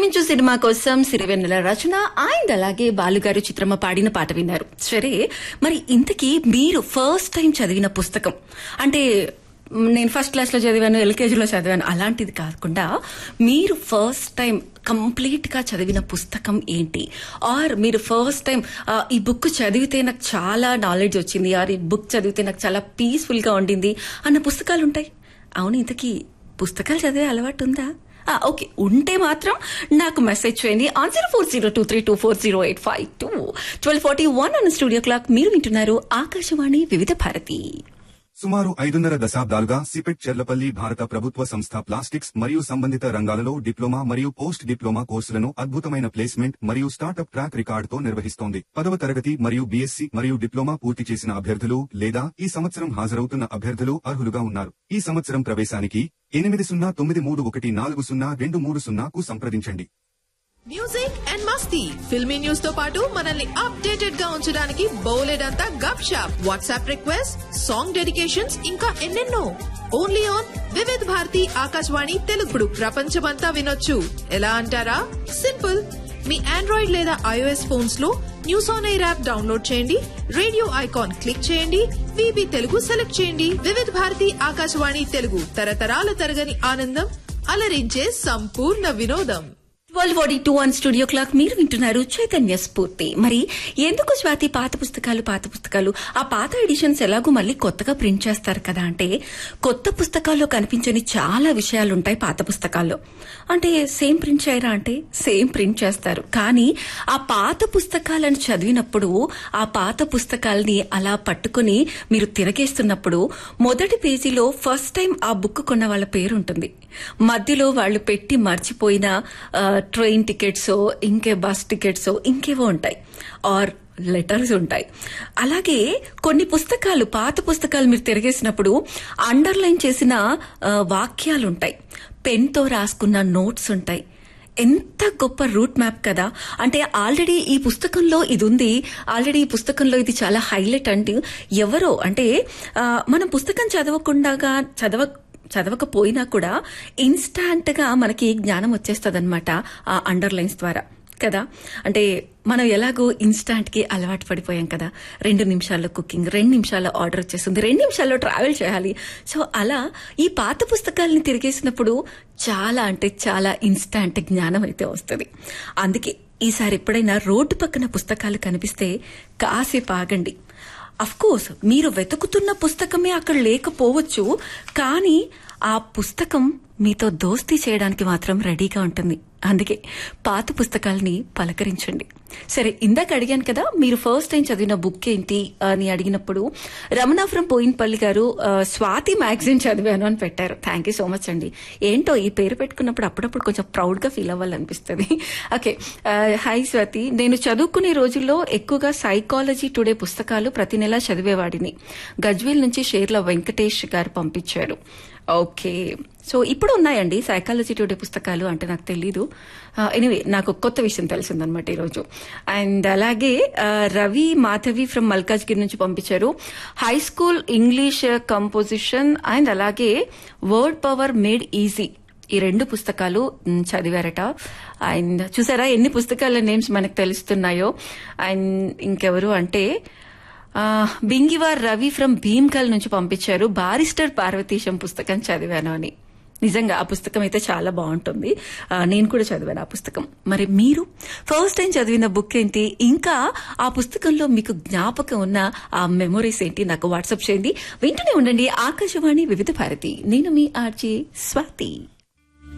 ప్రేమించు సినిమా కోసం సిరివెన్నెల రచన అండ్ అలాగే బాలుగారు చిత్రమ్మ పాడిన పాట విన్నారు సరే మరి ఇంతకీ మీరు ఫస్ట్ టైం చదివిన పుస్తకం అంటే మ్, నేను ఫస్ట్ క్లాస్ లో చదివాను ఎల్కేజీలో చదివాను అలాంటిది కాకుండా మీరు ఫస్ట్ టైం కంప్లీట్ గా చదివిన పుస్తకం ఏంటి ఆర్ మీరు ఫస్ట్ టైం ఈ బుక్ చదివితే నాకు చాలా నాలెడ్జ్ వచ్చింది ఆర్ ఈ బుక్ చదివితే నాకు చాలా పీస్ఫుల్ గా ఉండింది అన్న పుస్తకాలు ఉంటాయి అవును ఇంతకీ పుస్తకాలు చదివే అలవాటు ఉందా ఆ, ఓకే ఉంటే మాత్రం నాకు మెసేజ్ చేయండి on zero four zero two three two four zero eight five two twelve forty one అన్న స్టూడియో క్లాక్ మీరు వింటున్నారు ఆకాశవాణి వివిధ భారతి సుమారు ఐదున్నర దశాబ్దాలుగా సిపెట్ చెర్లపల్లి భారత ప్రభుత్వ సంస్థ ప్లాస్టిక్స్ మరియు సంబంధిత రంగాలలో డిప్లొమా మరియు పోస్ట్ డిప్లొమా కోర్సులను అద్భుతమైన ప్లేస్మెంట్ మరియు స్టార్టప్ ట్రాక్ రికార్డుతో నిర్వహిస్తోంది పదవ తరగతి మరియు బీఎస్సీ మరియు డిప్లొమా పూర్తి చేసిన అభ్యర్థులు లేదా ఈ సంవత్సరం హాజరవుతున్న అభ్యర్థులు అర్హులుగా ఉన్నారు ఈ సంవత్సరం ప్రవేశానికి ఎనిమిది సున్నా తొమ్మిది మూడు ఒకటి నాలుగు సున్నా రెండు మూడు సున్నాకు సంప్రదించండి మ్యూజిక్ అండ్ మస్తీ ఫిల్మీ న్యూస్ తో పాటు మనల్ని అప్డేటెడ్ గా ఉంచడానికి బౌలెడంతా Gup Shup WhatsApp request song dedications ఇంకా ఎన్నెన్నో ఓన్లీ ఆన్ వివిధ్ భారతి ఆకాశవాణి తెలుగుడు ప్రపంచమంతా వినొచ్చు ఎలా అంటారా సింపుల్ మీ ఆండ్రాయిడ్ లేదా ఐఓఎస్ ఫోన్స్ లో news on air app download చేయండి రేడియో ఐకాన్ క్లిక్ చేయండి విబి తెలుగు సెలెక్ట్ చేయండి వివిధ్ భారతి ఆకాశవాణి తెలుగు తరతరాల తరగని ఆనందం అలరించే సంపూర్ణ వినోదం twelve forty two one studio clock మీరు వింటున్నారు చైతన్య స్ఫూర్తి మరి ఎందుకు స్వాతి పాత పుస్తకాలు పాత పుస్తకాలు ఆ పాత ఎడిషన్స్ ఎలాగో మళ్ళీ కొత్తగా ప్రింట్ చేస్తారు కదా అంటే కొత్త పుస్తకాల్లో కనిపించని చాలా విషయాలు ఉంటాయి పాత పుస్తకాల్లో అంటే సేమ్ ప్రింట్ చేయరా అంటే సేమ్ ప్రింట్ చేస్తారు కానీ ఆ పాత పుస్తకాలను చదివినప్పుడు ఆ పాత పుస్తకాలని అలా పట్టుకుని మీరు తిరగేస్తున్నప్పుడు మొదటి పేజీలో ఫస్ట్ టైం ఆ బుక్ కొన్న వాళ్ళ పేరు ఉంటుంది మధ్యలో వాళ్ళు పెట్టి మర్చిపోయిన ఆ, ట్రైన్ టికెట్స్ ఇంకే బస్ టికెట్స్ ఇంకేవో ఉంటాయి ఆర్ లెటర్స్ ఉంటాయి అలాగే కొన్ని పుస్తకాలు పాత పుస్తకాలు మీరు తిరిగేసినప్పుడు అండర్లైన్ చేసిన ఆ, వాక్యాలు ఉంటాయి పెన్తో రాసుకున్న నోట్స్ ఉంటాయి ఎంత గొప్ప రూట్ మ్యాప్ కదా అంటే ఆల్రెడీ ఈ పుస్తకంలో ఇది ఉంది ఆల్రెడీ ఈ పుస్తకంలో ఇది చాలా హైలైట్ అంటే ఎవరో అంటే ఆ, మనం పుస్తకం చదవకుండా చదవ చదవకపోయినా కూడా ఇన్స్టాంట్ గా మనకి జ్ఞానం వచ్చేస్తుంది ఆ అండర్లైన్స్ ద్వారా కదా అంటే మనం ఎలాగో ఇన్స్టాంట్ కి అలవాటు పడిపోయాం కదా రెండు నిమిషాల్లో కుకింగ్ రెండు నిమిషాల్లో ఆర్డర్ వచ్చేస్తుంది రెండు నిమిషాల్లో ట్రావెల్ చేయాలి సో అలా ఈ పాత పుస్తకాలని తిరిగేసినప్పుడు చాలా అంటే చాలా ఇన్స్టాంట్ జ్ఞానం అయితే వస్తుంది అందుకే ఈసారి ఎప్పుడైనా రోడ్డు పక్కన పుస్తకాలు కనిపిస్తే కాసేపు ఆగండి అఫ్ కోర్స్ మీరు వెతుకుతున్న పుస్తకమే అక్కడ లేకపోవచ్చు కానీ ఆ పుస్తకం మీతో దోస్తీ చేయడానికి మాత్రం రెడీగా ఉంటుంది అందుకే పాత పుస్తకాలని పలకరించండి సరే ఇందాక అడిగాను కదా మీరు ఫస్ట్ టైం చదివిన బుక్ ఏంటి అని అడిగినప్పుడు రమణాపురం పోయినపల్లి గారు ఆ, స్వాతి మ్యాగజైన్ చదివాను అని పెట్టారు థ్యాంక్ యూ సో మచ్ అండి ఏంటో ఈ పేరు పెట్టుకున్నప్పుడు అప్పుడప్పుడు కొంచెం ప్రౌడ్ గా ఫీల్ అవ్వాలనిపిస్తుంది ఓకే హాయ్ స్వాతి నేను చదువుకునే రోజుల్లో ఎక్కువగా సైకాలజీ టుడే పుస్తకాలు ప్రతి నెలా చదివేవాడిని గజ్వేల్ నుంచి షేర్ల వెంకటేష్ గారు పంపించారు ఓకే సో ఇప్పుడు ఉన్నాయండి సైకాలజీ టుడే పుస్తకాలు అంటే నాకు తెలీదు ఎనివే నాకు కొత్త విషయం తెలిసిందనమాట ఈరోజు అండ్ అలాగే ఆ, రవి మాధవి ఫ్రమ్ మల్కాజ్గిరి నుంచి పంపించారు high school English composition and అలాగే వర్డ్ పవర్ మేడ్ ఈజీ ఈ రెండు పుస్తకాలు మ్, చదివారట అండ్ చూసారా ఎన్ని పుస్తకాల నేమ్స్ మనకు తెలుస్తున్నాయో అండ్ ఇంకెవరు అంటే ఆ, బింగివార్ రవి ఫ్రమ్ భీమ్కల్ నుంచి పంపించారు బారిస్టర్ పార్వతీశం పుస్తకం చదివాను అని నిజంగా ఆ పుస్తకం అయితే చాలా బాగుంటుంది ఆ, నేను కూడా చదివాను ఆ పుస్తకం మరి మీరు ఫస్ట్ టైం చదివిన బుక్ ఏంటి ఇంకా ఆ పుస్తకంలో మీకు జ్ఞాపకం ఉన్న ఆ మెమొరీస్ ఏంటి నాకు వాట్సాప్ చేయండి వింటూనే ఉండండి ఆకాశవాణి వివిధ భారతి నేను మీ ఆర్జే స్వాతి